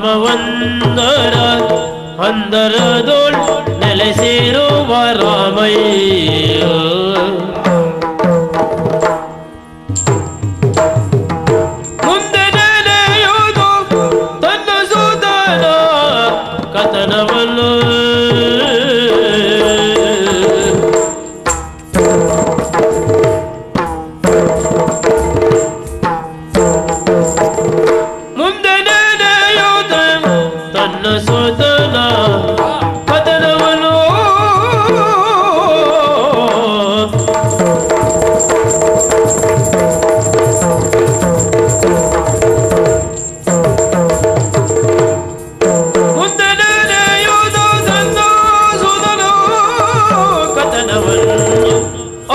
ರಾಮವಂದರ ಹಂದರದೋಳ್ ನೆಲೆಸಿರುವ ರಾಮಯ್ಯ ಮುಂದೆ ನೆನೆಯುವುದು ತನ್ನ ಸೋದರ ಕಥನವನ್ನು ಮುಂದೆ ನೆನೆಯುವುದು ತನ್ನ ಸೋದರ ಕಥನವನ್ನು ಮುಂದೆ ನಡೆಯುವುದು ತನ್ನ ಸುಧನು ಕಥನವನ್ನು ಓ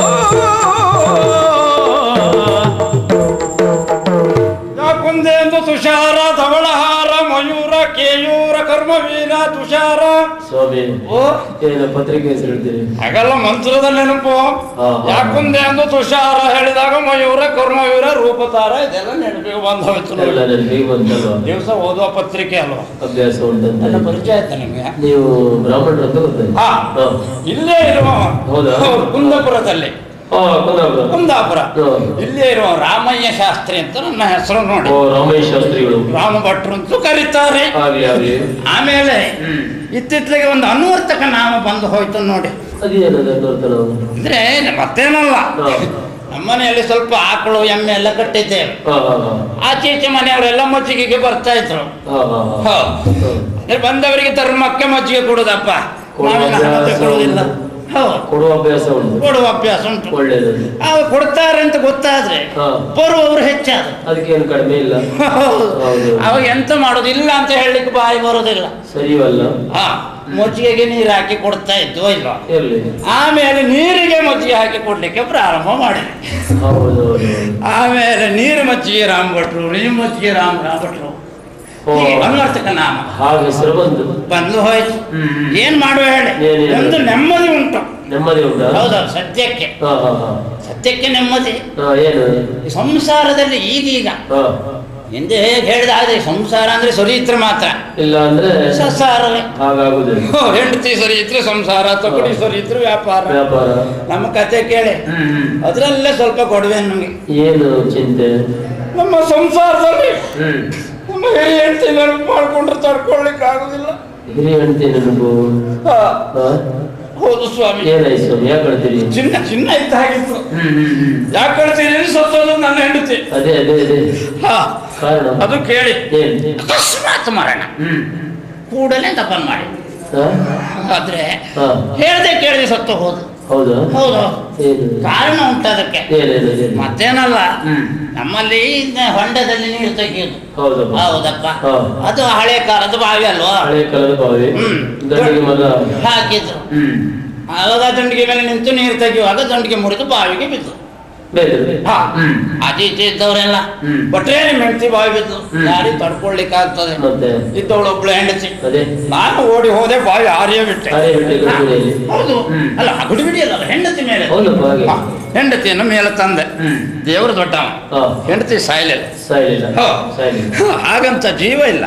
ಯಾಕುಂದೆ ಎಂದು ತುಷಾರ ಧವಳಹಾರ ಮಯೂರ ಕೇಯೂರ ಕರ್ಮವೀರ ತುಷಾರ ಸ್ವಾಮಿ ಓ ಏನು ಪತ್ರಿಕೆ ಹೆಸರು ಹೇಳ್ತೀರಿ ಹಾಗೆಲ್ಲ ಮಂತ್ರದ ನೆನಪು ಹಾ, ಹಾ. ಯಾಕುಂದೆ ಎಂದು ತುಷಾರ ಹೇಳಿದಾಗ ಮಯೂರ ಕರ್ಮವೀರ ರೂಪತಾರ ಇದೆಲ್ಲ ನೆನಪಿಗೆ ಬಂದ ಹೋಯ್ತು ಎಲ್ಲ ನೆನಪಿಗೆ ಬಂತಲ್ವಾ ದಿವಸ ಓದುವ ಪತ್ರಿಕೆ ಅಲ್ವಾ ಅಭ್ಯಾಸ ಉಂಟಂತ ನನ್ನ ಪರಿಚಯ ಆಯ್ತಾ ನಿಮಗೆ ನೀವು ಬ್ರಾಹ್ಮಣರು ಅಂತ ಗೊತ್ತಾಯ್ತು ಹಾ ಹಾ. ಇಲ್ಲೇ ಇರುವ ಹೌದಾ? ಹೌದು, ಕುಂದಾಪುರದಲ್ಲಿ ಆ, ಕುಂದಾಪುರ. ಕುಂದಾಪುರ ಹಾ. ಇಲ್ಲೇ ಇರುವ ರಾಮಯ್ಯ ಶಾಸ್ತ್ರಿ ಅಂತ ನನ್ನ ಹೆಸರು ನೋಡಿ ಓ ರಾಮೇಶ್ ಶಾಸ್ತ್ರಿಗಳು ರಾಮ ಭಟ್ರು ಅಂತೂ ಕರೀತಾರೆ ಆಗ್ಲಿ ಆಗ್ಲಿ ಆಮೇಲೆ ಇತ್ತಿತ್ತಲಿಗೆ ಒಂದು ಅನ್ವರ್ತಕ ನಾಮ ಬಂದು ಹೋಯ್ತು ನೋಡಿ ಅದೇನದ ನೋಡ್ತಾರ ಅಂದ್ರೆ ಮತ್ತೇನಲ್ಲ ನಮ್ಮನೆಯಲ್ಲಿ ಸ್ವಲ್ಪ ಆಕಳು ಎಮ್ಮೆ ಎಲ್ಲ ಕಟ್ಟಿದ್ದೇವೆ ಹಾ ಹಾ ಹಾ ಆಚೆ ಈಚೆ ಮನೆಯವರೆಲ್ಲ ಮಜ್ಜಿಗೆಗೆ ಬರ್ತಾ ಇದ್ರು ಹಾ ಹಾ ಹಾ ಹೌದು. ಅಂದ್ರೆ ಬಂದವರಿಗೆ ಧರ್ಮಕ್ಕೆ ಮಜ್ಜಿಗೆ ಕೊಡುದಪ್ಪ ಕೊಡುವ ನಾವೇನು ಹಣತೆ ಅಭ್ಯಾಸ ಕೊಡುವುದಿಲ್ಲ ಹೌದು ಕೊಡುವ ಅಭ್ಯಾಸ ಉಂಟು ಕೊಡುವ ಅಭ್ಯಾಸ ಉಂಟು ಒಳ್ಳೇದು ಅವು ಕೊಡ್ತಾರೆ ಅಂತ ಗೊತ್ತಾದ್ರೆ ಹಾ. ಬರುವವರು ಹೆಚ್ಚಾದ ಅದಕ್ಕೇನು ಕಡಿಮೆ ಇಲ್ಲ ಹೌದು. ಅವಾಗ ಎಂತ ಮಾಡೋದು ಇಲ್ಲ ಅಂತ ಹೇಳಲಿಕ್ಕೆ ಬಾಯಿ ಬರೋದಿಲ್ಲ ಸರಿಯವಲ್ಲ ಹಾ ಮಜ್ಜಿಗೆಗೆ ನೀರು ಹಾಕಿ ಕೊಡ್ತಾ ಇದ್ವು ಇಲ್ವಾ ಇರ್ಲಿ ಆಮೇಲೆ ನೀರಿಗೆ ಮಜ್ಜಿಗೆ ಹಾಕಿ ಕೊಡ್ಲಿಕ್ಕೆ ಪ್ರಾರಂಭ ಮಾಡಿದೆ ಹೌದು ಹೌದು ಆಮೇಲೆ ನೀರು ಮಜ್ಜಿಗೆ ರಾಮ್ ಭಟ್ರು ನೀರು ಮಜ್ಜಿಗೆ ರಾಮ್ ರಾಮ್ ಭಟ್ರು ಓ. ಹೀಗೆ ಅನ್ವರ್ತಕ ನಾಮ ಹಾಗೆ ಹೆಸರು ಬಂತು ಬಂದು ಹೋಯ್ತು ಹ್ಮ್, ಹ್ಮ್. ಏನ್ ಮಾಡುವ ಹೇಳಿ ಏನಿಲ್ಲ. ಒಂದು ನೆಮ್ಮದಿ ಉಂಟು ನೆಮ್ಮದಿ ಉಂಟಾ ಹೌದೌದು ಸತ್ಯಕ್ಕೆ ಹಾ ಹಾ ಹಾ ಸತ್ಯಕ್ಕೆ ನೆಮ್ಮದಿ ಹಾ ಏನು ಈ ಸಂಸಾರದಲ್ಲಿ ಈಗೀಗ ಹಾ ಹಿಂದೆ ಹೇಗೆ ಹೇಳಿದ ಹಾಗೆ ಸಂಸಾರ ಅಂದ್ರೆ ಸರಿತ್ರ ಮಾತ್ರ ಇಲ್ಲ ಅಂದ್ರೆ ಸಸಾರವೇ ಹಾಗಾಗುದಿಲ್ಲ ಹೋ, ಹೆಂಡತಿ ಸರಿ ಇದ್ರೆ ಸಂಸಾರ ತಗೊಡಿ ಸರಿ ಇದ್ರೆ ವ್ಯಾಪಾರ ವ್ಯಾಪಾರ ನಮ್ಮ ಕತೆ ಕೇಳಿ ಹ್ಮ್ ಹ್ಮ್ ಅದ್ರಲ್ಲೇ ಸ್ವಲ್ಪ ಕೊಡುವೆ ನಮಗೆ ಏನು ಚಿಂತೆ ನಮ್ಮ ಸಂಸಾರದಲ್ಲಿ ಹ್ಮ್ ನಮ್ಮ ಹಿರಿಯ ಹೆಂಡತಿ ನೆನಪು ಮಾಡ್ಕೊಂಡ್ರೆ ತಡ್ಕೊಳ್ಲಿಕ್ಕೆ ಆಗುದಿಲ್ಲ ಹಿರಿಯ ಹೆಂಡತಿ ನೆನಪು ಹಾ, ಹಾ? ಹೌದು ಸ್ವಾಮಿ ಏನಾಯ್ತು ಸ್ವಾಮಿ ಯಾಕೆ ಹೇಳ್ತೀರಿ ಚಿನ್ನ ಚಿನ್ನ ಇದ್ದ ಹಾಗಿತ್ತು ಹ್ಮ್ ಹ್ಮ್ ಹ್ಮ್ ಯಾಕೆ ಹೇಳ್ತೀನಿ ಸತ್ತೋದು ನನ್ನ ಹೆಂಡತಿ ಅದೇ ಅದೇ ಅದೇ ಹಾ ಕಾರಣ ಅದು ಕೇಳಿ ಏನ್ ಅಕಸ್ಮಾತ್ ಮರಣ ಹ್ಮ್ ಕೂಡಲೇ ತಪನ್ ಮಾಡಿ ಹಾ? ಆದ್ರೆ ಹಾ ಹೇಳ್ದೆ ಕೇಳಿದೆ ಸತ್ತು ಹೋದು ಹೌದಾ ಹೌದು ಏನು ಕಾರಣ ಉಂಟು ಅದಕ್ಕೆ ಏನೇನು ಏನು ಮತ್ತೇನಲ್ಲ ಹ್ಮ್ ನಮ್ಮಲ್ಲಿ ಇದ್ನ ಹೊಂಡದಲ್ಲಿ ನೀರು ತೆಗೆಯುವುದು ಹೌದಪ್ಪ ಹೌದಪ್ಪ ಹಾ. ಅದು ಹಳೆ ಕಾಲದ ಬಾವಿ ಅಲ್ವಾ ಹಳೆ ಕಾಲದ ಬಾವಿ ಹ್ಮ್. ದಂಡಿಗೆ ಮೊದಲ ಹಾಕಿದ್ರು ಹ್ಮ್ ಆವಾಗ ದಂಡಿಗೆ ಮೇಲೆ ನಿಂತು ನೀರು ತೆಗೆಯುವಾಗ ದಂಡಿಗೆ ಮುರಿದು ಬಾವಿಗೆ ಬಿದ್ದು ಬೇರೆ ಹಾ ಹ್ಮ್ ಆಚೆ ಈಚೆ ಇದ್ದವರೆಲ್ಲ ಹ್ಮ್. ಬಟ್ರೆ ನಿಮ್ಮ ಹೆಂಡತಿ ಬಾವಿ ಬಿದ್ದು ಹ್ಮ್. ಯಾರಿಗೆ ತಡ್ಕೊಳ್ಲಿಕ್ಕೆ ಆಗ್ತದೆ ಮತ್ತೆ ಇದ್ದವಳು ಒಬ್ಳು ಹೆಂಡತಿ ಅದೇ ನಾನು ಓಡಿ ಹೋದೆ ಬಾವಿ ಆರ್ಯ ಬಿಟ್ಟೆ ಅರೆ ಬಿಟ್ಟೆ ಗಡಿಬಿಡಿಯಲ್ಲಿ ಹೌದು ಹ್ಮ್. ಅಲ್ಲ ಗುಡಿ ಬಿಡಿ ಅಲ್ಲ ಹೆಂಡತಿ ಮೇಲೆ ಹೌದಪ್ಪ ಹಾಗೆ ಹಾ, ಹೆಂಡತಿಯನ್ನು ಮೇಲೆ ತಂದೆ ಹ್ಮ್ ದೇವರು ದೊಡ್ಡವ ಹಾ ಹೆಂಡತಿ ಸಾಯ್ಲಿಲ್ಲ ಸಾಯ್ಲಿಲ್ಲ ಹಾ. ಸಾಯ್ಲಿಲ್ಲ ಹಾಗಂತ ಜೀವ ಇಲ್ಲ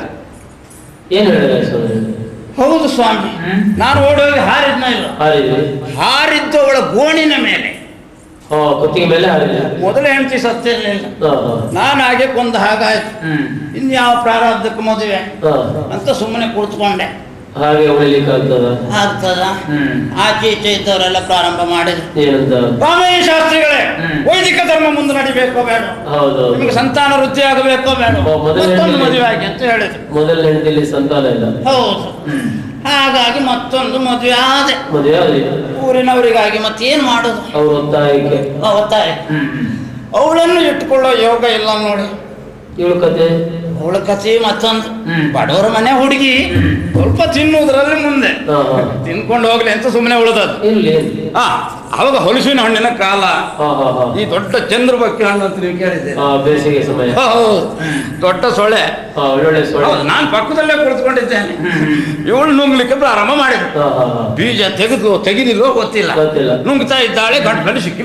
ಏನು ಹೇಳಿದ ಸ್ವಾಮಿ ಹೌದು ಸ್ವಾಮಿ ಹ್ಮ್. ನಾನು ಓಡೋಗಿ ಹಾರಿದ್ನ ಇಲ್ಲ ಹಾರಿದ್ರಿ ಹಾರಿದ್ದವಳ ಗೋಣಿನ ಮೇಲೆ ಹಾ ಕುತ್ತಿಗೆ ಮೇಲೆ ಹಾರಿದ್ರಿ ಮೊದಲ ಹೆಂಡತಿ ಸತ್ತಿರ್ಲಿಲ್ಲ ಹಾ ಹಾ ನಾನು ಹಾಗೆ ಕೊಂದ ಹಾಗಾಯ್ತು ಹ್ಮ್ ಇನ್ಯಾವ ಪ್ರಾರಬ್ಧಕ್ಕೆ ಮದುವೆ ಹಾ ಅಂತ ಸುಮ್ಮನೆ ಕುಳಿತುಕೊಂಡೆ ಹಾಗೆ ಉಳಿಲಿಕ್ಕೆ ಆಗ್ತದ ಆಗ್ತದ ಹ್ಮ್ ಆಚೆ ಈಚೆ ಇದ್ದವರೆಲ್ಲ ಪ್ರಾರಂಭ ಮಾಡಿದ್ರು ಏನಂತ ರಾಮಯ್ಯ ಶಾಸ್ತ್ರಿಗಳೇ ಹ್ಮ್. ವೈದಿಕ ಧರ್ಮ ಮುಂದೆ ನಡಿಬೇಕೋ ಬೇಡ ಹೌದು ನಿಮಗೆ ಸಂತಾನ ವೃದ್ಧಿ ಆಗಬೇಕೋ ಬೇಡ ಓ, ಮೊದಲನೇ ಮತ್ತೊಂದು ಹೆಂಡತಿ. ಮದುವೆ ಆಗಿ ಅಂತ ಹೇಳಿದ್ರು ಮೊದಲ ಹೆಂಡತಿಲಿ ಸಂತಾನ ಇಲ್ಲ ಹೌದು ಹ್ಮ್ ಹಾಗಾಗಿ ಮತ್ತೊಂದು ಮದುವೆ ಆದೆ ಮದುವೆ ಆಗಲಿ ಊರಿನವರಿಗಾಗಿ ಮತ್ತೇನು ಮಾಡೋದು ಅವ್ರ ಒತ್ತಾಯಕ್ಕೆ ಆ, ಒತ್ತಾಯ ಹ್ಮ್ ಹ್ಮ್ ಅವಳನ್ನು ಇಟ್ಕೊಳ್ಳೋ ಯೋಗ ಇಲ್ಲ ನೋಡಿ ಇವಳು ಕತೆ ಅವಳ ಕಥೆ ಮತ್ತೊಂದು ಹ್ಮ್. ಬಡವರ ಮನೆ ಹುಡುಗಿ ಹ್ಮ್. ಸ್ವಲ್ಪ ತಿನ್ನುವುದರಲ್ಲಿ ಮುಂದೆ ಹಾ ಹಾ ತಿನ್ಕೊಂಡು ಹೋಗ್ಲಿ ಅಂತ ಸುಮ್ಮನೆ ಉಳಿದದ್ದು ಇರ್ಲಿ ಇರ್ಲಿ. ಆ ಅವಾಗ ಹೊಲಸಿನ ಹಣ್ಣಿನ ಕಾಲ ಹಾ ಹಾ ಹಾ ಈ ದೊಡ್ಡ ಚಂದ್ರಬಕ್ಕಿ ಹಣ್ಣು ಅಂತ ನೀವು ಕೇಳಿದ್ದೀರಿ ಹಾ ಬೇಸಿಗೆ ಸಮಯ ಹೌದು. ದೊಡ್ಡ ಸೊಳ್ಳೆ ಹಾ ಒಳ್ಳೊಳ್ಳೆ ಸೊಳ್ಳೆ ಹೌದು ನಾನು ಪಕ್ಕದಲ್ಲೇ ಕುಳಿತುಕೊಂಡಿದ್ದೇನೆ ಹ್ಮ್, ಹ್ಮ್. ಇವಳು ನುಂಗ್ಲಿಕ್ಕೆ ಪ್ರಾರಂಭ ಮಾಡಿದ್ರು ಹಾ ಹಾ ಹಾ ಬೀಜ ತೆಗೆದು ತೆಗಿದಿಲ್ವೋ ಗೊತ್ತಿಲ್ಲ ಗೊತ್ತಿಲ್ಲ. ನುಂಗ್ತಾ ಇದ್ದಾಳೆ ಗಂಟಲು ಸಿಕ್ಕಿಬಿಟ್ಟು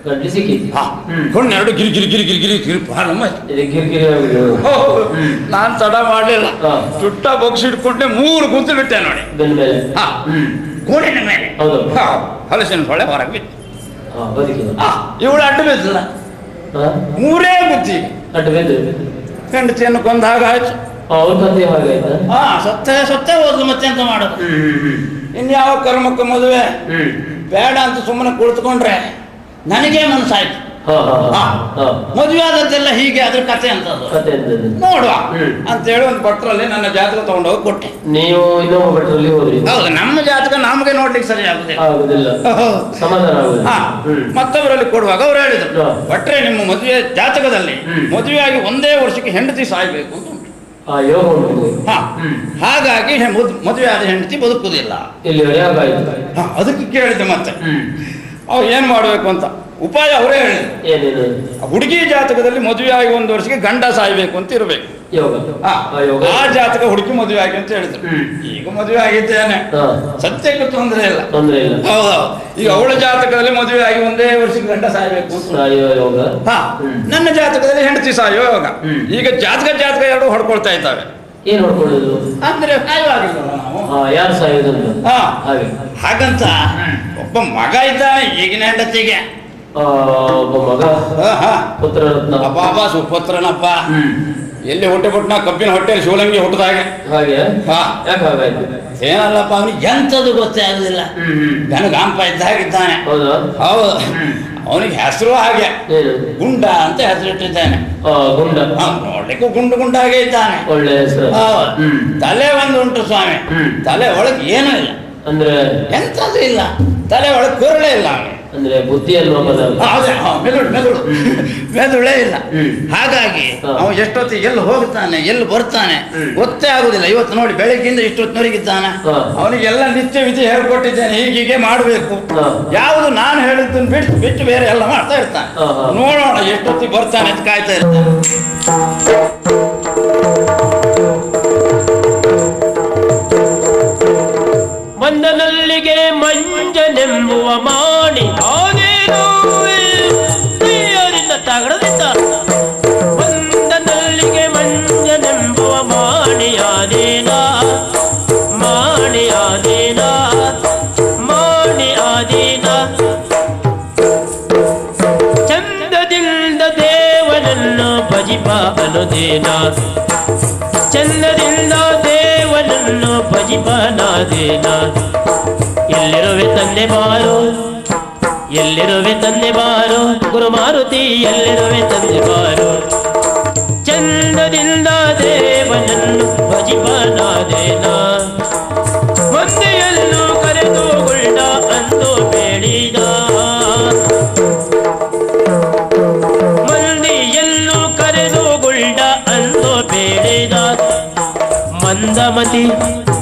ಗಂಟ್ಲು ಸಿಕ್ಕಿತ್ತು ಹಾ ಹ್ಮ್. ಕಣ್ಣೆರಡು ಗಿರಿ ಗಿರಿ ಗಿರಿ ಗಿರಿ ಗಿರಿ ಗಿರಿ ಪ್ರಾರಂಭ ಆಯ್ತು ಇದು ಕಿರಿಕಿರಿ ಆಗುದು ಹ್ಮ್. ನಾನು ತಡ ಮಾಡಲಿಲ್ಲ ಹಾ. ಚುಟ್ಟ ಬಗ್ಸಿ ಇಟ್ಕೊಂಡೆ ಮೂರು ಕುಂತು ಬಿಟ್ಟೆ ನೋಡಿ ಬೆನ್ನ ಮೇಲೆ ಹಾ ಹ್ಮ್ ಗೋಡೆನ ಮೇಲೆ ಹೌದು. ಹಾ, ಹಲಸಿನ ಸೊಳೆ ಹೊರಗೆ ಬಿತ್ತು ಹಾ ಬದುಕಿದ ಹಾ ಇವಳು ಅಡ್ಡ ಬಿದ್ದಲ್ಲ ಹಾ ಮೂರೇ ಬುದ್ಧಿ ಅಡ್ಡ ಬೇದು ಹೆಂಡತಿಯನ್ನು ಕೊಂದ ಹಾಗಾಯ್ತು ಅವ್ರ ಕಥೆ ಹಾಗಾಯ್ತಾ ಹಾ ಸತ್ತೇ ಸತ್ತೇ ಹೋದ್ಲು ಮತ್ತೆ ಎಂತ ಮಾಡೋದು ಹ್ಮ್ ಹ್ಮ್ ಇನ್ಯಾವ ಕರ್ಮಕ್ಕೆ ಮದುವೆ ಹ್ಮ್ ಬೇಡ ಅಂತ ಸುಮ್ಮನೆ ಕುಳಿತುಕೊಂಡ್ರೆ ನನಗೆ ಮನಸ್ಸಾಯ್ತು ಹಾ ಹಾ ಹಾ ಹಾ. ಹಾ ಮದುವೆ ಆದದ್ದೆಲ್ಲ ಹೀಗೆ ಅದ್ರ ಕತೆ ಅಂತದ್ದು ಕತೆ ಎಂತದ್ದು ನೋಡುವ ಹ್ಮ್. ಅಂತೇಳಿ ಒಂದು ಭಟ್ರಲ್ಲಿ ನನ್ನ ಜಾತಕ ತಗೊಂಡೋಗಿ ಕೊಟ್ಟೆ ನೀವು ಇನ್ನೊಬ್ಬ ಭಟ್ರಲ್ಲಿ ಹೋದ್ರಿ ಹೌದು ನಮ್ಮ ಜಾತಕ ನಮಗೆ ನೋಡ್ಲಿಕ್ಕೆ ಸರಿ ಆಗುದಿಲ್ಲ ಆಗುದಿಲ್ಲ ಸಮಾಧಾನ ಆಗುದಿಲ್ಲ ಹಾ ಹ್ಮ್ ಮತ್ತೊಬ್ಬರಲ್ಲಿ ಕೊಡುವಾಗ ಅವ್ರು ಹೇಳಿದ್ರು ಹಾ. ಭಟ್ರೆ ನಿಮ್ಮ ಮದುವೆ ಜಾತಕದಲ್ಲಿ ಹ್ಮ್. ಮದುವೆಯಾಗಿ ಒಂದೇ ವರ್ಷಕ್ಕೆ ಹೆಂಡತಿ ಸಾಯ್ಬೇಕು ಅಂತ ಉಂಟು ಆ ಯೋಗ ಉಂಟು ಹಾ ಹ್ಮ್ ಹಾಗಾಗಿ ಹೆ- ಮದ್- ಮದುವೆ ಆದ ಹೆಂಡತಿ ಬದುಕುವುದಿಲ್ಲ ಇಲ್ಲಿವರೆಗೆ ಹಾಗಾಯ್ತು ಹಾ, ಅದಕ್ಕೆ ಕೇಳಿದೆ ಮತ್ತೆ ಹ್ಮ್ ಅವ್ರು ಏನ್ ಮಾಡ್ಬೇಕು ಅಂತ ಉಪಾಯ ಅವರೇ ಹೇಳಿದ್ರು ಏನೇನು ಆ ಹುಡುಗಿ ಜಾತಕದಲ್ಲಿ ಮದುವೆ ಆಗಿ ಒಂದು ವರ್ಷಕ್ಕೆ ಗಂಡ ಸಾಯ್ಬೇಕು ಅಂತ ಇರಬೇಕು ಯೋಗ ಆ ಆ ಯೋಗ ಆ ಜಾತಕ ಹುಡುಗಿ ಮದುವೆ ಆಗಿ ಅಂತ ಹೇಳಿದ್ರು ಹ್ಮ್. ಈಗ ಮದುವೆ ಆಗಿದ್ದೇನೆ ಹಾ ಸತ್ಯಕ್ಕೆ ತೊಂದರೆ ಇಲ್ಲ ತೊಂದ್ರೆ ಇಲ್ಲ ಹೌದೌದು ಈಗ ಅವಳ ಜಾತಕದಲ್ಲಿ ಮದುವೆ ಆಗಿ ಒಂದೇ ವರ್ಷಕ್ಕೆ ಗಂಡ ಸಾಯ್ಬೇಕು ಅಂತ ಸಾಯುವ ಯೋಗ ಹಾ ಹ್ಮ್. ನನ್ನ ಜಾತಕದಲ್ಲಿ ಹೆಂಡತಿ ಸಾಯೋ ಯೋಗ ಹ್ಮ್. ಈಗ ಜಾತಕ ಜಾತಕ ಎರಡು ಹೊಡ್ಕೊಳ್ತಾ ಇದ್ದಾವೆ ಏನ್ ಹೊಡ್ಕೊಳ್ಳೋದು ಅಂದ್ರೆ ಸಾಯವಾಗಿಲ್ಲ ನಾವು ಹಾ ಯಾರು ಸಾಯುವುದಂತ ಹಾ ಹಾಗೆ ಹಾಗಂತ ಹ್ಮ್. ಒಬ್ಬ ಮಗ ಇದ್ದ ಈಗಿನ ಹೆಂಡತಿಗೆ ಆ, ಒಬ್ಬ ಮಗ ಹಾ, ಹಾ. ಪುತ್ರ ರತ್ನ ಅಬ್ಬಾಬ ಸುಪುತ್ರನಪ್ಪ ಹ್ಮ್ ಎಲ್ಲಿ ಹೊಟ್ಟೆ ಬಿಟ್ನ ಕಬ್ಬಿನ ಹೊಟ್ಟೆಯಲ್ಲಿ ಶಿವಲಿಂಗಿ ಹುಟ್ಟದ ಹಾಗೆ ಹಾಗೆ ಹಾ. ಯಾಕೆ ಹಾಗಾಯ್ತು ಏನಲ್ಲಪ್ಪ ಅವನಿಗೆ ಎಂಥದ್ದು ಗೊತ್ತೇ ಆಗುದಿಲ್ಲ ಹ್ಮ್ ಹ್ಮ್ ಗನಗಾಂಪ ಇದ್ದ ಹಾಗಿದ್ದಾನೆ ಹೌದಾ ಹೌದು ಹ್ಮ್. ಅವನಿಗೆ ಹೆಸರು ಹಾಗೆ ಏನು ಗುಂಡ ಅಂತ ಹೆಸರಿಟ್ಟಿದ್ದಾನೆ ಆ ಗುಂಡ ಹಾ, ನೋಡ್ಲಿಕ್ಕೂ ಗುಂಡು ಗುಂಡಾಗೆ ಇದ್ದಾನೆ ಒಳ್ಳೆ ಹೆಸರು ಹೌದು. ಹ್ಮ್ ತಲೆ ಒಂದು ಉಂಟು ಸ್ವಾಮಿ ಹ್ಮ್. ತಲೆ ಒಳಗೆ ಏನೂ ಇಲ್ಲ ಅಂದ್ರೆ ಎಂಥದ್ದು ಇಲ್ಲ ತಲೆ ಒಳಗೆ ಕುರಳೇ ಇಲ್ಲ ಅವನಿಗೆ ಅಂದ್ರೆ ಬುದ್ಧಿಯನ್ನು ಪದಲ್ಲ ಅದೇ ಹಾ, ಮೆದುಳು ಮೆದುಳು ಮೆದುಳೇ ಇಲ್ಲ ಹ್ಮ್. ಹಾಗಾಗಿ ಹಾ. ಅವ ಎಷ್ಟೊತ್ತಿಗೆ ಎಲ್ಲಿ ಹೋಗ್ತಾನೆ ಎಲ್ಲಿ ಬರ್ತಾನೆ ಹ್ಮ್. ಗೊತ್ತೇ ಆಗುದಿಲ್ಲ ಇವತ್ತು ನೋಡಿ ಬೆಳಗ್ಗಿಂದ ಇಷ್ಟೊತ್ತಿನವರೆಗಿದ್ದಾನೆ ಹಾ. ಅವನಿಗೆಲ್ಲ ನಿತ್ಯ ವಿಧಿ ಹೇಳ್ಕೊಟ್ಟಿದ್ದೇನೆ ಹೀಗೀಗೆ ಮಾಡಬೇಕು ಹಾ. ಯಾವುದು ನಾನು ಹೇಳಿದ್ದನ್ನು ಬಿಟ್ಟು ಬಿಟ್ಟು ಬೇರೆ ಎಲ್ಲ ಮಾಡ್ತಾ ಇರ್ತಾನೆ ಹಾ, ಹಾ. ನೋಡೋಣ ಎಷ್ಟೊತ್ತಿಗೆ ಬರ್ತಾನೆ ಅಂತ ಕಾಯ್ತಾ ಇರ್ತಾನೆ ಮಂದನಲ್ಲಿಗೆ ಮಂಜನೆಂಬುವ ಮಾಣಿ ಆದೇನೋ ಪ್ರಿಯರಿಂದ ತಗಡದಿಂದ ಮಂದನಲ್ಲಿಗೆ ಮಂಜನೆಂಬುವ ಮಾಣಿ ಆದೇನ ಮಾಣಿ ಆದೇನ ಮಾಣಿ ಆದೇನ ಚಂದದಿಂದ ದೇವನನ್ನು ಭಜಿಪ ಅನುದೇನ ಚಂದದಿಂದ ದೇವನನ್ನು ಭಜಿಪನಾದೇನ ಎಲ್ಲಿರುವೆ ತಂದೆ ಬಾರೋ ಎಲ್ಲಿರುವೆ ತಂದೆ ಬಾರೋ ಗುರು ಮಾರುತಿ ಎಲ್ಲಿರುವೆ ತಂದೆ ಬಾರೋ ಚಂದದಿಂದ ದೇವನನ್ನು ಭಜಿಪನಾದೇನ ಮಂದೆಯನ್ನು ಕರೆದು ಗುಳ್ಳ ಅಂದು ಬೇಡಿದ ಮಂದಿಯನ್ನು ಕರೆದು ಗುಳ್ಳ ಅಂದು ಬೇಡಿದ ಮಂದಮತಿ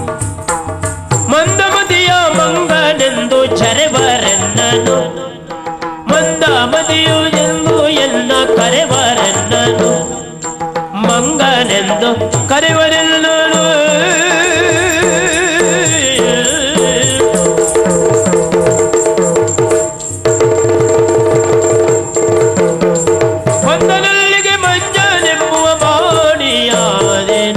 ಮಂದಮತಿಯ ಮಂಗನೆಂದು ಚರೆಬರೆನ್ನನು ಮಂದಮತಿಯು ಎಂದು ಎನ್ನ ಕರೆವರೆನ್ನನು ಮಂಗನೆಂದು ಕರೆವರೆನ್ನನು ಮಂದನಲ್ಲಿಗೆ ಮಂಜನೆಂಬುವ ಬಾಣಿಯಾದೇನ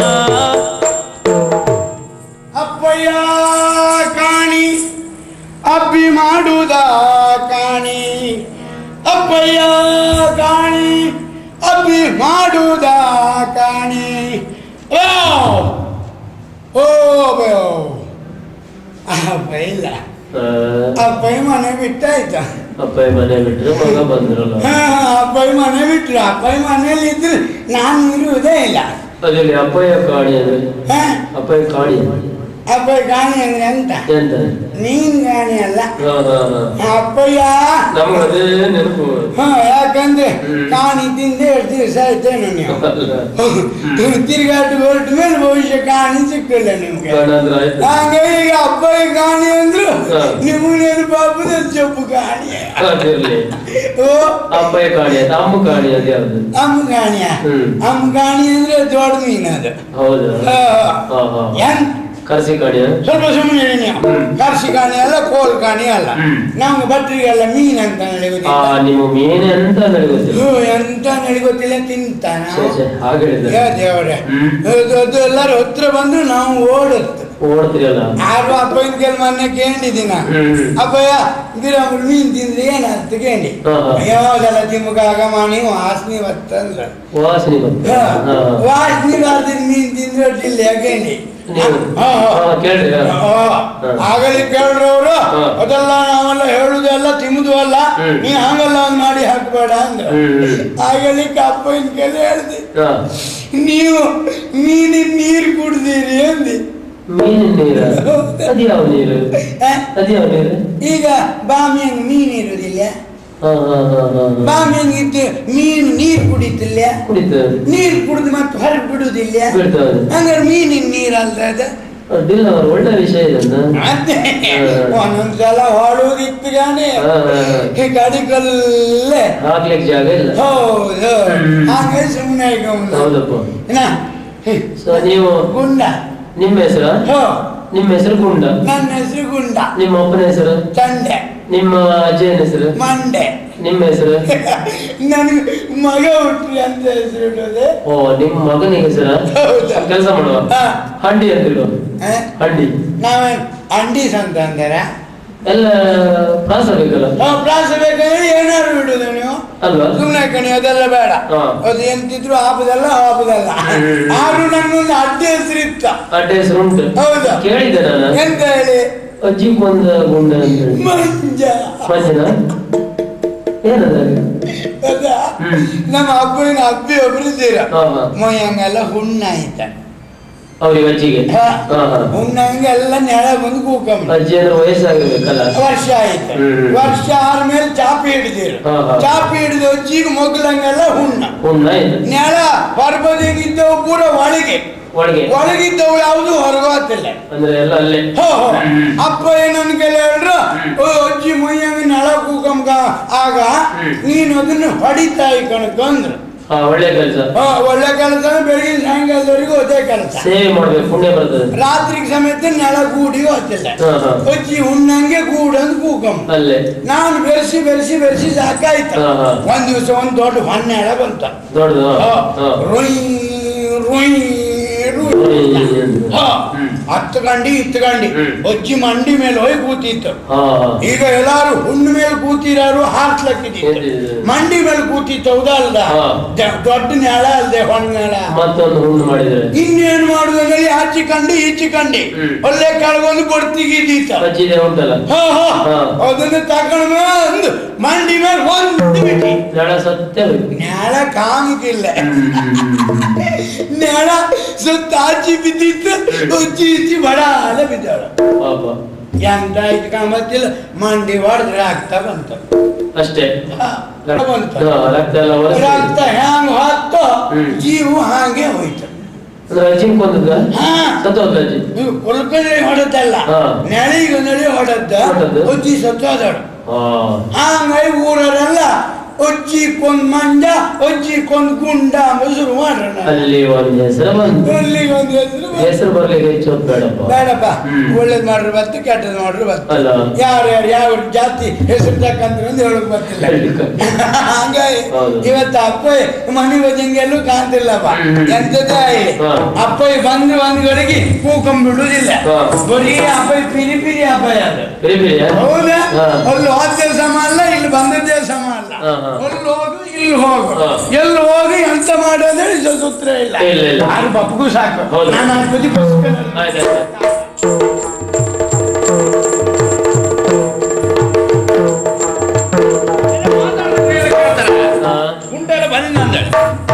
ಅಪ್ಪಯ್ಯ ಕಾಣಿ ಅಬ್ಬಿ ಮಾಡುವುದ ಕಾಣಿ ಅಪ್ಪಯ್ಯ ಕಾಣಿ ಅಬ್ಬಿ ಮಾಡುವುದ ಕಾಣಿ ಓ ಓ ಬೋ ಅಪ್ಪ ಇಲ್ಲ ಅಪ್ಪಯ್ಯ ಮನೆ ಬಿಟ್ಟಾಯ್ತ ಅಪ್ಪಾಯಿ ಮನೆ ಬಿಟ್ರೆ ಮಗ ಬಂದ್ರಲ್ಲ ಹಾ ಅಪ್ಪಯ್ಯ ಮನೆ ಬಿಟ್ರು ಅಪ್ಪಯ್ಯ ಮನೇಲಿ ಇದ್ರೆ ನಾನು ಇರುವುದೇ ಇಲ್ಲ ಅದಲ್ಲಿ ಅಪ್ಪಯ್ಯ ಕಾಣಿ ಅಂದ್ರೆ ಹಾ ಅಪ್ಪಯ್ಯ ಕಾಣಿ ಅಪ್ಪಯ್ಯ ಕಾಣಿ ಅಂದ್ರೆ ಎಂತ ಎಂತ ನೀನ್ ಕಾಣಿ ಅಲ್ಲ ಹಾ ಹಾ ಹಾ ಅಪ್ಪಯ್ಯ ನಮ್ಗೆ ಅದೇ ನೆನಪು ಹಾ ಯಾಕಂದ್ರೆ ಹ್ಮ್. ಕಾಣಿ ತಿಂದೆ ಎರಡು ದಿವಸ ಆಯ್ತೇನು ನೀವು ಅಲ್ಲ. ತಿರುಗಾಟ ಹೊರಟ ಮೇಲೆ ಭವಿಷ್ಯ ಕಾಣಿ ಸಿಕ್ಕಿಲ್ಲ ನಿಮ್ಗೆ ಕಾಣ ಅಂದ್ರೆ ಆಯ್ತು ಹಂಗ ಈಗ ಅಪ್ಪಯ್ಯ ಕಾಣಿ ಅಂದ್ರು ಹಾ. ನಿಮಗೆ ಪಾಪದ ಜಬ್ಬು ಕಾಣಿ ಅದಿರ್ಲಿ ಓ ಅಪ್ಪಯ್ಯ ಕಾಣಿ ಆಯ್ತು ಅಮ್ಮ ಕಾಣಿ ಅದು ಯಾವ್ದು ಅಮ್ಮ ಕಾಣಿಯ ಹ್ಮ್. ಅಮ್ಮ ಕಾಣಿ ಅಂದ್ರೆ ದೊಡ್ಡ ಮೀನು ಅದು ಹೌದಾ ಹಾ. ಹಾ ಹಾ ಎನ್ ಕರ್ಸಿ ಕಾಣಿಯ ಸ್ವಲ್ಪ ಸುಮ್ಮನೆ ನೀವು ಕರ್ಸಿ ಕಾಣಿ ಅಲ್ಲ ಕೋಲ್ ಕಾಣಿ ಅಲ್ಲ ಹ್ಮ್. ನಮ್ಗೆ ಭಟ್ರಿಗೆಲ್ಲ ಮೀನ್ ಅಂತ ಹೇಳಿ ಆ ಗೊತ್ತಿಲ್ಲ ನಿಮ್ಮ ಮೀನೆ ಅಂತ ನನಗೆ ಗೊತ್ತಿಲ್ಲ ಹ್ಞೂ, ಎಂತ ಹೇಳಿ ಗೊತ್ತಿಲ್ಲ ತಿಂತಾನ ಛೇ, ಛೇ, ಹಾಗೆ ಹೇಳಿದ್ರೆ ದೇವರೇ ಹ್ಮ್. ಅದು ಅದು ಎಲ್ಲರೂ ಹತ್ರ ಬಂದ್ರು ನಾವು ಓಡುತ್ತೆ ಓಡ್ತೀರಲ್ಲ ಆರು ಅಪ್ಪನ ಕೆಲ ಮೊನ್ನೆ ಕೇಳಿದಿನ ಹ್ಮ್. ಅಪ್ಪಯ್ಯ ಗಿಡ ಮೀನ್ ತಿಂದ್ರೆ ಏನಂತ ಕೇಳಿ ಹಾ, ಹಾ. ಯಾವಾಗಲ್ಲ ತಿಮ್ಮಗಾಗ ಮಾಡಿ ವಾಸನೆ ಬರ್ತಂದ್ರ ವಾಸನೆ ಬಂತು ಹಾ, ಹಾ. ವಾಸನೆ ಬರ್ದಿದ್ ಮೀನ್ ತಿಂದ್ರೆ ಒಟ್ಟಿಲ್ಲ ಕೇಳಿ ನೀವು ಹಾ, ಹಾ. ಹಾ, ಕೇಳ್ರಿ ಹಾ. ಆಗಲಿ ಕೇಳ್ರು ಅವರು ಹಾ. ಅದೆಲ್ಲ ನಾವೆಲ್ಲ ಹೇಳುದೆಲ್ಲ ತಿಮ್ಮದು ಅಲ್ಲ ಹ್ಮ್. ನೀ ಹಂಗೆಲ್ಲ ಒಂದ್ ಮಾಡಿ ಹಾಕ್ಬೇಡ ಅಂದ್ರ ಹ್ಮ್. ಆಗಲಿ ಅಪ್ಪನ ಕೆಲ ಹೇಳ್ದೆ ಹಾ. ನೀವು ಮೀನಿನ ನೀರು ಕುಡ್ದೀರಿ ಅಂದಿ ಮೀನಿನ ನೀರ ಅದು ಯಾವ ನೀರು ಆ? ಅದು ಯಾವ ನೀರು ಈಗ ಬಾಮಿಯಂಗ್ ಮೀನ್ ಇರುದಿಲ್ಲ ಹಾ ಹಾ ಹಾ ಹಾ ಹಾ. ಬಾಮಿಯಂಗ್ ಇದ್ದು ಮೀನು ನೀರು ಕುಡಿತಿಲ್ಲ ಕುಡಿತು ನೀರು ಕುಡಿದು ಮತ್ತೆ ಹೊರಗೆ ಬಿಡುದಿಲ್ಲ ಬಿಡ್ತದೆ ಹಂಗಾರೆ ಮೀನಿನ ನೀರು ಅಲ್ದ ಅದು ಅಡ್ಡಿಲ್ಲ ಅವ್ರು ಒಳ್ಳೆ ವಿಷಯ ಇದೆ ಅದೇ ಹಾ. ಒಂದೊಂದ್ಸಲ ಹೊಳುದಿತ್ತು ಗಾನೆ ಹಾ, ಹಾ, ಹಾ. ಈ ಕಡಿಕಲ್ಲೇ ಹಾಕ್ಲಿಕ್ಕೆ ಜಾಗ ಇಲ್ಲ ಹೌದು ಹ್ಮ್. ಹಾಗೆ ಸುಮ್ಮನೆ ಈಗ ಒಂದು ಹೌದಪ್ಪ ಏನ? ಹೇ, ಸೊ ನೀವು ಗುಂಡ ನಿಮ್ಮ ಹೆಸರ ಹೋ ನಿಮ್ಮ ಹೆಸರು ಗುಂಡ ನನ್ನ ಹೆಸರು ಗುಂಡ ನಿಮ್ಮ ಅಪ್ಪನ ಹೆಸರು ತಂಡೆ ನಿಮ್ಮ ಅಜ್ಜಿಯನ ಹೆಸರು ಮಂಡೆ ನಿಮ್ಮ ಹೆಸರು ನನಗೆ ಮಗ ಹುಟ್ರಿ ಅಂತ ಹೆಸರು ಇಡೋದೆ ಓ ನಿಮ್ಮ ಮಗನಿಗೆ ಹೆಸರ ಹೌದಾ? ಕೆಲಸ ಮಾಡುವ ಹಾ. ಹಂಡಿ ಅಂತ ಇಡುವ ಆ? ಹಂಡಿ ನಾವೇನ್ ಅಂಡೀಸ್ ಅಂತ ಅಂದಾರ ಎಲ್ಲ ಪ್ರಾಸ ಬೇಕಲ್ಲ ನಾವು ಪ್ರಾಸ ಬೇಕಾದ್ರೆ ಏನಾದ್ರು ಬಿಡುದು ನೀವು ಅಲ್ವಾ ಸುಮ್ಮನೆ ಕಣಿ ಅದೆಲ್ಲ ಬೇಡ ಹಾ. ಅದು ಎಂತಿದ್ರು ಆಪದಲ್ಲ ಆಪದಲ್ಲ ಹ್ಮ್. ಆದ್ರೂ ನನ್ನೊಂದು ಅಡ್ಡ ಹೆಸರು ಇತ್ತ ಅಡ್ಡ ಹೆಸರು ಉಂಟು ಹೌದಾ? ಕೇಳಿದ್ದೆ ನಾನು ಎಂತ ಹೇಳಿ ಅಜ್ಜಿ ಬಂದ ಗುಂಡ ಅಂತ ಹೇಳಿ ಮಂಜ ಮಂಜನ ಏನದ ಹೌದಾ? ಹ್ಮ್. ನಮ್ಮ ಅಪ್ಪನ ಅಬ್ಬಿ ಒಬ್ರು ಇದ್ದೀರ ಹಾ, ಹಾ. ಮೊಯ್ಯಂಗೆಲ್ಲ ಹುಣ್ಣಾಯ್ತ ಅವ್ರಿಗೆ ಅಜ್ಜಿಗೆ ಹಾ. ಹಾ ಹಾ ಹುಣ್ಣಂಗೆಲ್ಲ ನೆಳ ಬಂದು ಕೂಕಂಬ ಅಜ್ಜಿ ಅಂದ್ರೆ ವಯಸ್ಸಾಗಿರ್ಬೇಕಲ್ಲ ವರ್ಷ ಆಯ್ತು ಹ್ಮ್. ವರ್ಷ ಆದ್ಮೇಲೆ ಚಾಪಿ ಹಿಡಿದಿರು ಹಾ, ಹಾ. ಚಾಪಿ ಹಿಡಿದು ಅಜ್ಜಿಗೆ ಮಗ್ಲಂಗೆಲ್ಲ ಹುಣ್ಣ ಹುಣ್ಣ ಇದು ನೆಲ ಹೊರಬದಿಗಿದ್ದವು ಪೂರ ಒಳಗೆ ಒಳಗೆ ಒಳಗಿದ್ದವು ಯಾವುದು ಹೊರಗೋತಿಲ್ಲ ಅಂದ್ರೆ ಎಲ್ಲ ಅಲ್ಲೇ ಹೋ ಹೋ. ಹ್ಮ್. ಅಪ್ಪ ಏನನ್ ಕೇಳಿ ಹೇಳ್ರು ಓ ಅಜ್ಜಿ ಮುಯ್ಯಂಗ ನಳ ಕೂಕಂಗ ಆಗ ಹ್ಮ್. ನೀನು ಅದನ್ನು ಹೊಡಿತಾಯಿ ಕಣಕಂದ್ರು ಹಾ ಒಳ್ಳೆ ಕೆಲಸ ಹಾ, ಒಳ್ಳೆ ಕೆಲಸ ಬೆಳಗಿನ ಸಾಯಂಕಾಲದವರೆಗೂ ಅದೇ ಕೆಲಸ ಸೇವೆ ಮಾಡ್ಬೇಕು ಪುಣ್ಯ ಬರ್ತದೆ ರಾತ್ರಿಗೆ ಸಮೇತ ನೆಲ ಕೂಡಿ ಹೋತಿಲ್ಲ ಹಾ, ಹಾ. ಅಜ್ಜಿ ಉಣ್ಣಂಗೆ ಕೂಡಂದು ಕೂಕಂಬ ಅಲ್ಲೇ ನಾನು ಬೆರೆಸಿ ಬೆರೆಸಿ ಬೆರೆಸಿ ಸಾಕಾಯ್ತು ಹಾ, ಹಾ. ಒಂದ್ ದಿವಸ ಒಂದ್ ದೊಡ್ಡ ಹೊನ್ನೆಳ ಬಂತ ದೊಡ್ಡದು ಹಾ, ಹಾ. ರುಯ್ ರುಯ್ ರುಯ್ ಹಾ. ಹ್ಮ್. ಹತ್ತು ಗಂಡಿ ಇತ್ತು ಗಂಡಿ ಹ್ಮ್. ಅಜ್ಜಿ ಮಂಡಿ ಮೇಲೆ ಹೋಗಿ ಕೂತಿತ್ತು ಹಾ ಹಾ ಈಗ ಎಲ್ಲಾರು ಹುಣ್ಣು ಮೇಲೆ ಕೂತಿರಾರು ಹಾಕ್ಲಕ್ಕಿದ್ದಿತ್ತು ಎದ್ದಿದ್ದು. ಮಂಡಿ ಮೇಲೆ ಕೂತಿತ್ತು ಹೌದಾ ಅಲ್ದ ಹಾ. ದ- ದೊಡ್ಡ ನೆಳ ಅಲ್ದೆ ಹೊಣ್ಣೆಳ ಮತ್ತೊಂದು ಹುಣ್ಣು ಮಾಡಿದ್ರೆ ಇನ್ನೇನು ಮಾಡುದಂದ್ರೆ ಆಚಿ ಕಂಡಿ ಈಚಿ ಕಂಡಿ ಹ್ಮ್. ಒಳ್ಳೆ ಕೆಳಗೊಂದು ಬಡ್ತಿಗಿದ್ದೀತ ಅಜ್ಜಿದೆ ಉಂಟಲ್ಲ ಹಾ ಹಾ ಹಾ. ಅದನ್ನ ತಗೊಂಡು ಬಂದು ಮಂಡಿ ಮೇಲೆ ಒಂದು ಬಿಟ್ಟಿ ಜಡ ಸತ್ಯ ಬೇಕು. ನೆಳ ಕಾಮುಕಿಲ್ಲ ಹ್ಮ್. ನೆಳ ಸುತ್ತ ಆಚಿ ಬಿದ್ದಿತ್ತು ಉಚ್ಚಿ ಇಚ್ಚಿ ಬಡ ಅಲ್ಲ ಬಿದ್ದಾಳ ಪಾಪ ಎಂತ ಆಯ್ತು ಕಾಮತ್ತಿಲ್ಲ ಮಂಡಿ ಹೊಡೆದ್ರೆ ಆಗ್ತಾ ಬಂತ ಅಷ್ಟೇ ಹಾ, ಬಂತ ಹಾ, ರಕ್ತ ಎಲ್ಲ ಹೊರಸಿ ರಕ್ತ ಹ್ಯಾಂಗ ಹೊತ್ತು ಹ್ಮ್. ಜೀವ ಹಾಗೆ ಹೋಯ್ತು ಅಂದ್ರೆ ಅಜ್ಜಿನ್ ಕೊಂದದ್ದ ಹಾ ಸತ್ತೋದ ಅಜ್ಜಿ ನೀವು ಕುಲ್ಕಡೆ ಹೊಡೆದಲ್ಲ ಹಾ. ನೆಳಿಗೆ ನಳಿ ಹೊಡೆದ ಹೊಡೆದ್ದು? ಉಜ್ಜಿ ಸತ್ತೋದಳು ಹಾ ಹಂಗಾಗಿ ಊರರೆಲ್ಲ ಒಜ್ಜಿ ಕೊಂದ್ ಮಂಜ ಒಜ್ಜಿ ಕೊಂದ್ ಗುಂಡ ಮೊಸರು ಮಾಡೋಣ ಅಲ್ಲಿ ಒಂದು ಹೆಸರು ಬಂತು ಅಲ್ಲಿಗೆ ಒಂದು ಹೆಸರು ಬಂತು. ಹೆಸರು ಬರ್ಲಿಕ್ಕೆ ಹೆಚ್ಚು ಹೊತ್ತು ಬೇಡಪ್ಪ ಬೇಡಪ್ಪ ಹ್ಮ್. ಒಳ್ಳೇದ್ ಮಾಡ್ರು ಬತ್ತು ಕೆಟ್ಟದ್ ಮಾಡ್ರು ಬತ್ತು ಅಲ್ಲ ಯಾರು ಯಾರು ಯಾವ ಜಾತಿ ಹೆಸರು ತಕ್ಕಂದ್ರೆ ಅಂತ ಹೇಳಕ್ ಬರ್ತಿಲ್ಲ ಹೇಳ್ಲಿಕ್ಕೆ. ಹಂಗಾಗಿ ಹೌದು. ಇವತ್ತು ಅಪ್ಪ ಮನೆ ಬಜಂಗೆಲ್ಲೂ ಕಾಣ್ತಿಲ್ಲಪ್ಪ ಹ್ಮ್. ಎಂತದೇ ಆಗಲಿ ಹಾ. ಅಪ್ಪ ಬಂದು ಒಂದ್ ಗಳಿಗೆ ಕೂಕೊಂಡ್ಬಿಡುದಿಲ್ಲ ಹಾ. ಬರೀ ಅಪ್ಪ ಪಿರಿ ಪಿರಿ ಅಪ್ಪ ಅದು ಬಿರಿ ಬಿರಿಯಾ ಹೌದಾ ಹಾ. ಅಲ್ಲಿ ಹೋದ ಸಮ ಅಲ್ಲ ಇಲ್ಲಿ ಬಂದದ್ದೇ ಸಮ ಅಲ್ಲ ಹಾ, ಹಾ. ಅಲ್ಲಿ ಹೋಗು ಇಲ್ಲಿ ಹೋಗು ಹಾ. ಎಲ್ಲಿ ಹೋಗಿ ಎಂತ ಮಾಡೋದ್ರೆ ಸೂತ್ರ ಇಲ್ಲ ಇಲ್ಲ, ಇಲ್ಲ. ಆರು ಬಪ್ಪಗೂ ಸಾಕು ಹೌದು. ನಾನು ಆ ಬದಿ ಬಸ್ಕಲ್ಲಿ- ಆಯ್ತು ಆಯ್ತು. ಹಾ ಉಂಟಲ್ಲ ಬನ್ನಿ ನಂದಳಿ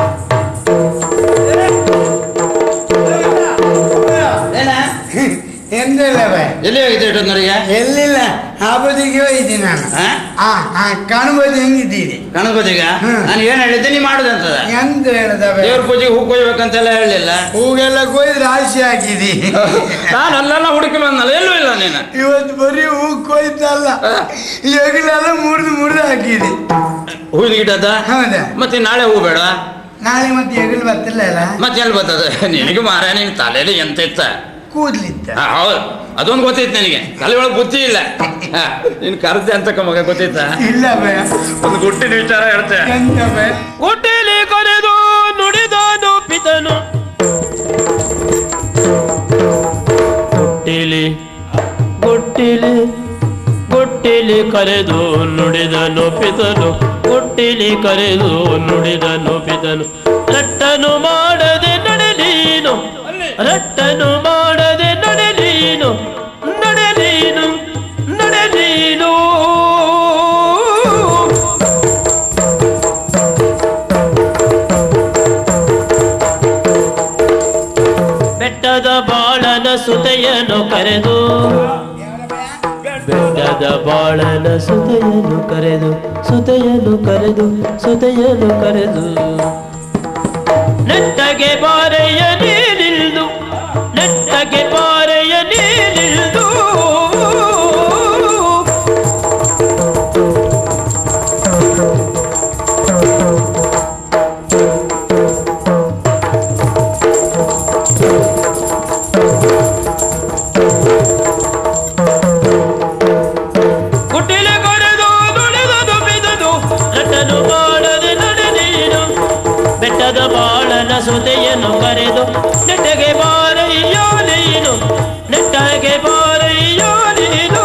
ಏನ? ಎಂದಿಲ್ಲವೇ ಎಲ್ಲಿ ಹೋಗಿದೆ ಇಟ್ಟೊಂದರಿಗೆ ಎಲ್ಲಿಲ್ಲ ಆ ಬದಿಗೆ ಹೋಗಿದ್ದೀನಿ ನಾನು ಹಾ? ಆ ಆ ಕಣಬದಿ ಹೆಂಗಿದ್ದೀನಿ ಗಣಪತಿಗ ಹ್ಮ್. ನಾನು ಏನ್ ಹೇಳಿದ್ದೆ ನೀ ಮಾಡುದಂತದ ಎಂತ ಹೇಳ್ದವೆ ದೇವ್ರ ಪೂಜೆಗೆ ಹೂ ಕೊಯ್ಬೇಕಂತೆಲ್ಲ ಹೇಳಲಿಲ್ಲ ಹೂಗೆಲ್ಲ ಕೊಯ್ದು ರಾಶಿ ಹಾಕಿದಿ ನಾನು ಅಲ್ಲೆಲ್ಲ ಹುಡುಕಿ ಬಂದಲ್ಲ ಎಲ್ಲೂ ಇಲ್ಲ ನೀನು ಇವತ್ತು ಬರೀ ಹೂ ಕೊಯ್ತಲ್ಲ ಎಗಲೆಲ್ಲ ಮುರಿದು ಮುರಿದು ಹಾಕಿದಿ ಹೂವಿನ ಗಿಡದ ಹೌದಾ ಮತ್ತೆ ನಾಳೆ ಹೂ ಬೇಡ ನಾಳೆ ಮತ್ತೆ ಎಗಲು ಬರ್ತಿಲ್ಲ ಅಲ್ಲ ಮತ್ತೆ ಎಲ್ಲಿ ಬರ್ತದೆ ನಿನಗೆ ಮಾರ ನಿನ್ ತಲೆಯಲ್ಲಿ ಎಂತ ಇತ್ತ ಕೂದ್ಲಿತ್ತ ಹಾ, ಹೌದು ಅದೊಂದು ಗೊತ್ತೈತೆ ನನಗೆ ತಲೆ ಒಳಗೆ ಬುದ್ಧಿ ಇಲ್ಲ ಹಾ, ನೀನ್ ಕರ್ದೆ ಅಂತ ಮಗ ಗೊತ್ತೈತಾ ಇಲ್ಲ ಭಯ ಒಂದು ಗುಟ್ಟಿನ ವಿಚಾರ ಹೇಳ್ತೆ ಎಂತ ಭಯ ಹುಟ್ಟಿಲಿ ಕರೆದು ನುಡಿದನು ಪಿತನು ಹುಟ್ಟಿಲಿ ಗುಟ್ಟಿಲಿ ಗುಟ್ಟಿಲಿ ಕರೆದು ನುಡಿದನು ಪಿತನು ಹುಟ್ಟಿಲಿ ಕರೆದು ನುಡಿದನು ಪಿತನು ರಟ್ಟನು ಮಾಡದೆ ನಡೆಲೀನು ರಟ್ಟನು ಮಾಡದೆ ನಡೆಲೀನು ನಡೆಲೀನು ನಡೆಲೀನು ಬೆಟ್ಟದ ಬಾಳನ ಸುತೆಯನ್ನು ಕರೆದು ಬೆಟ್ಟದ ಬಾಳನ ಸುತೆಯನ್ನು ಕರೆದು ಸುತೆಯನ್ನು ಕರೆದು ಸುತೆಯನ್ನು ಕರೆದು ನೆಟ್ಟಗೆ ಬಾರೆಯ ನೀನಿಲ್ದು ನೆಟ್ಟಗೆ ಬಾರೆಯ ನೀನಿಲ್ದು ಕುಟಿಲ ಕೊರೆದು ನುಡಿದದು ಬಿದುದು ನಟನು ಮಾಡದೆ ನಡೆದೀನು ಬೆಟ್ಟದ ಬಾಳನ ಸುತೆಯನ್ನು ಕರೆದು ನೆಟ್ಟಗೆ ಬಾರಯ್ಯೋ ನೀನು ನೆಟ್ಟಗೆ ಬಾರಯ್ಯೋ ನೀನು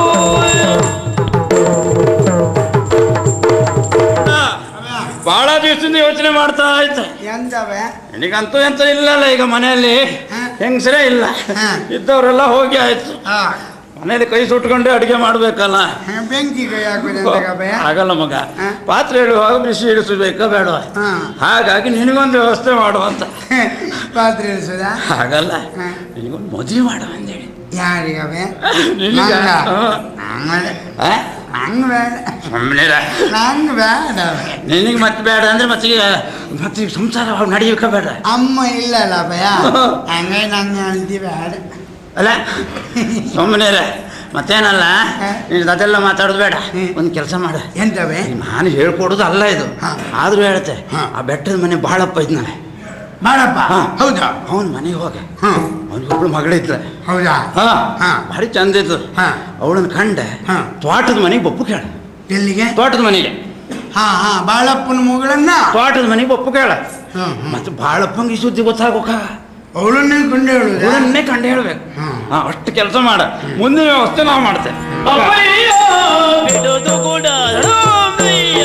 ಬಹಳ ದಿವಸದಿಂದ ಯೋಚನೆ ಮಾಡ್ತಾ ಇದ್ದೆ ಎಂತ ಭಯ ನಿನಗಂತೂ ಎಂತ ಇಲ್ಲಲ್ಲ ಈಗ ಮನೆಯಲ್ಲಿ ಹಾ. ಹೆಂಗಸರೇ ಇಲ್ಲ ಹಾ. ಇದ್ದವರೆಲ್ಲ ಹೋಗಿ ಆಯ್ತು ಹಾ ಮನೇಲಿ ಕೈ ಸುಟ್ಕೊಂಡು ಅಡಿಗೆ ಮಾಡ್ಬೇಕಲ್ಲ ಬೆಂಕಿ ಕೈ ಹಾಕುದಂತ ಭಯ ಆಗಲ್ಲ ಮಗ ಹಾ. ಪಾತ್ರೆ ಇಡುವಾಗ ಬಿಸಿ ಇಡಿಸಬೇಕಾ ಬೇಡ ಹಾ ಹಾಗಾಗಿ ನಿನಗೊಂದು ವ್ಯವಸ್ಥೆ ಮಾಡುವಂತ ಪಾತ್ರೆ ಇಳಿಸೋದಾ ಹಾಗಲ್ಲ ಹಾ. ನಿನಗೊಂದು ಮದುವೆ ಮಾಡುವ ಅಂದೇಳಿ ಯಾರಿಗ ಭಯ ನಿನಗ? ನಂಗೆ ಆ? ನಂಗೆ ಬೇಡ ಸುಮ್ನಿರ. ನಂಗೆ ಬೇಡ ನಿನಗೆ ಮತ್ತೆ ಬೇಡ ಅಂದ್ರೆ ಮತ್ತೆ ಈಗ ಮತ್ತೆ ಈಗ ಸಂಸಾರ ನಡೆಯಕ ಬೇಡ ಅಮ್ಮ ಇಲ್ಲಲ್ಲ ಭಯ ಹಂಗೆ ನಂಗೆ ಅಂತಿ ಬೇಡ ಅಲ್ಲ ಸುಮ್ಮನೆ ಮತ್ತೇನಲ್ಲ ಹಾ. ನೀನು ಅದೆಲ್ಲ ಮಾತಾಡೋದು ಬೇಡ ಹ್ಮ್. ಒಂದು ಕೆಲಸ ಮಾಡು ಎಂತ ಭಯ ನಾನು ಹೇಳ್ಕೊಡೋದು ಅಲ್ಲ ಇದು ಹಾ. ಆದ್ರೂ ಹೇಳ್ತೆ ಹಾ. ಆ ಬೆಟ್ಟದ ಮನೆ ಬಾಳಪ್ಪ ಇದ್ನಲ್ಲ ಬಾಳಪ್ಪ ಹಾ. ಹೌದಾ ಅವನ ಮನೆಗೆ ಹೋಗೆ ಹಾ ಅವನಿಗೊಬ್ಳು ಮಗಳಿದ್ಲ ಹೌದಾ ಹಾ ಹಾ. ಭಾರಿ ಚಂದ ಇದ್ದು ಹಾ. ಅವಳನ್ನ ಕಂಡೆ ಹಾ. ತೋಟದ ಮನೆಗೆ ಬೊಪ್ಪು ಕೇಳ ಎಲ್ಲಿಗೆ ತೋಟದ ಮನೆಗೆ ಹಾ ಹಾ ಬಾಳಪ್ಪನ ಮಗಳನ್ನ ತೋಟದ ಮನೆಗೆ ಬೊಪ್ಪು ಕೇಳ ಹ್ಮ್, ಹ್ಮ್. ಮತ್ತೆ ಬಾಳಪ್ಪಂಗೆ ಈ ಸುದ್ದಿ ಗೊತ್ತಾಗೋಕ ಅವಳನ್ನೇ ಕೊಂಡು ಹೇಳುದ ಅವಳನ್ನೇ ಕಂಡು ಹೇಳ್ಬೇಕು ಹ್ಮ್. ಹಾ ಅಷ್ಟು ಕೆಲಸ ಮಾಡ ಮುಂದಿನ ವ್ಯವಸ್ಥೆ ನಾವು ಮಾಡ್ತೇವೆ ಅಪ್ಪಯ್ಯ ಬಿಡೋದು ಕೂಡ ರಾಮಯ್ಯ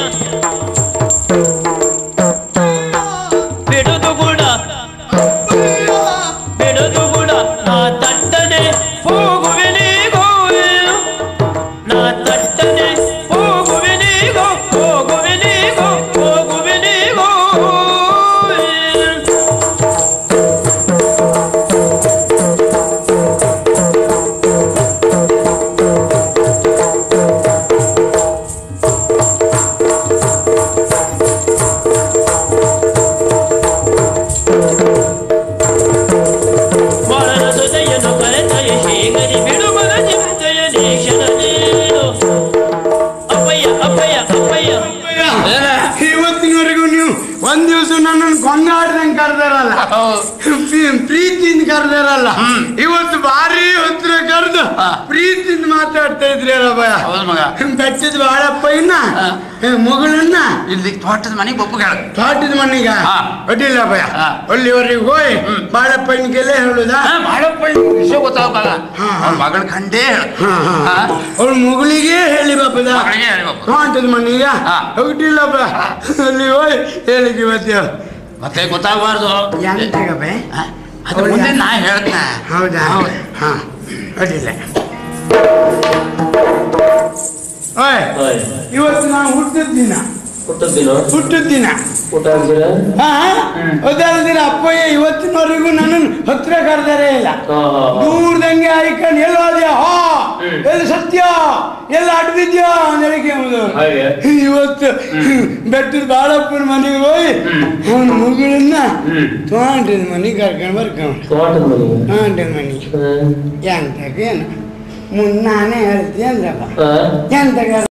ಬಿಡೋದು ಕೂಡ ಬಿಡೋದು ಕೂಡ ನಾ ತಟ್ಟನೆ ಹೋಗುವೆ ನೀಗೋ ನಾ ತಟ್ಟನೆ ಹೋಗುವೆ ನೀಗೋ ಹೋಗುವೆ ನೀಗೋ ಹೋಗುವೆ ನೀಗೋ ಬಾಳನ ಸೊಸೆಯನ್ನು ಕರೆತಯ ಶ್ರೀಗರಿ ಬಿಡುಮನ ಚಿಂತೆಯ ನೇಷನ ನೀನು ಅಪ್ಪಯ್ಯ ಅಪ್ಪಯ್ಯ ಅಪ್ಪಯ್ಯ ಇವತ್ತಿನವರೆಗೂ ನೀವು ಒಂದ್ ದಿವಸ ನನ್ನನ್ನು ಕೊಂಗಾಡ್ದಂಗೆ ಕರೆದಾರಲ್ಲ ಪ್ರೀತಿಯಿಂದ ಕರೆದಾರಲ್ಲ ಇವತ್ತು ಭಾರಿ ಹತ್ರ ಕರೆದು ಪ್ರೀತಿಯಿಂದ ಮಾತಾಡ್ತಾ ಇದ್ರಿ ಅಲ್ಲ ಭಯ ಹೌದು ಮಗ ಬೆಟ್ಟದ ಬಾಳಪ್ಪ ಇನ್ನ ಮಗಳನ್ನ ಇಲ್ಲಿ ತೋಟದ ಮನೆಗೆ ಬೊಪ್ಪು ಕೇಳ ತೋಟದ ಮನೆಗ ಹಾ. ಅಡ್ಡಿಲ್ಲ ಭಯ ಹಾ. ಅಲ್ಲಿವರೆಗೆ ಹೋಯ್ ಬಾಳಪ್ಪನಿಗೆಲ್ಲ ಹೇಳುದಾ ಬಾಳಪ್ಪ ವಿಷಯ ಗೊತ್ತಾಗಲ್ಲ ಹಾ, ಹಾ. ಅವ್ನ ಮಗಳ ಕಂಡೇ ಹೇಳು ಹಾ, ಹಾ. ಹಾ. ಅವ್ಳ ಮಗಳಿಗೆ ಹೇಳಿ ಬಾಪದ ಮಗಳಿಗೆ ಹೇಳ್ಬೇಕು. ತೋಟದ ಮನೆಗ ಹಾ. ಹೋಗಿಲ್ಲಪ್ಪ ಅಲ್ಲಿ ಹೋಯ್ ಹೇಳಿಕ್ಕೆ ಇವತ್ತು ಮತ್ತೆ ಗೊತ್ತಾಗಬಾರ್ದು ಎಂತಾಗ ಬೇ ಅದು ಮುಂದೆ ನಾ ಹೇಳ್ತೇನೆ ಹೌದಾ ಹೌದು. ಹಾ ಅಡ್ಡಿಲ್ಲ ಓಯ್ ಇವತ್ತು ನಾನು ಹುಟ್ಟಿದ ದಿನ ಹುಟ್ಟದಿನ ಹುಟ್ಟಿದ ದಿನ ಊಟ ಆಗ್ತೀರಾ ಹಾ ದಿನ ಅಪ್ಪಯ್ಯ ಇವತ್ತಿನವರೆಗೂ ನನ್ನನ್ನು ಹತ್ರ ಕರೆದರೆ ಇಲ್ಲ ಹಾ, ಹಾ, ಹಾ. ದೂರದಂಗೆ ಆಯ್ಕೊಂಡು ಎಲ್ಲೋದ್ಯಾ ಹಾ ಹ್ಮ್. ಎಲ್ಲಿ ಸತ್ಯ ಎಲ್ಲ ಅಡ್ಬಿದ್ಯಾ ನನಗೆ ಹಾಗೆ? ಇವತ್ತು ಬೆಟ್ಟದ ಬಾಳಪ್ಪನ ಮನೆಗೆ ಹೋಗಿ ಹ್ಮ್. ಅವನ ಮಗಳನ್ನ ಹ್ಮ್. ತೋಂಟದ ಮನೆಗೆ ಕರ್ಕೊಂಡು ಬರ್ಕೊಂಡು ತೋಟದ ಮನೆಗೆ ತೋಂಟದ ಮನೆಗೆ ಎಂತಕ್ಕೇನು ಮುನ್ನಾನೆ ಹೇಳ್ತೀನಿ ಅಂದ್ರಪ್ಪ ಹಾ ಎಂತಕ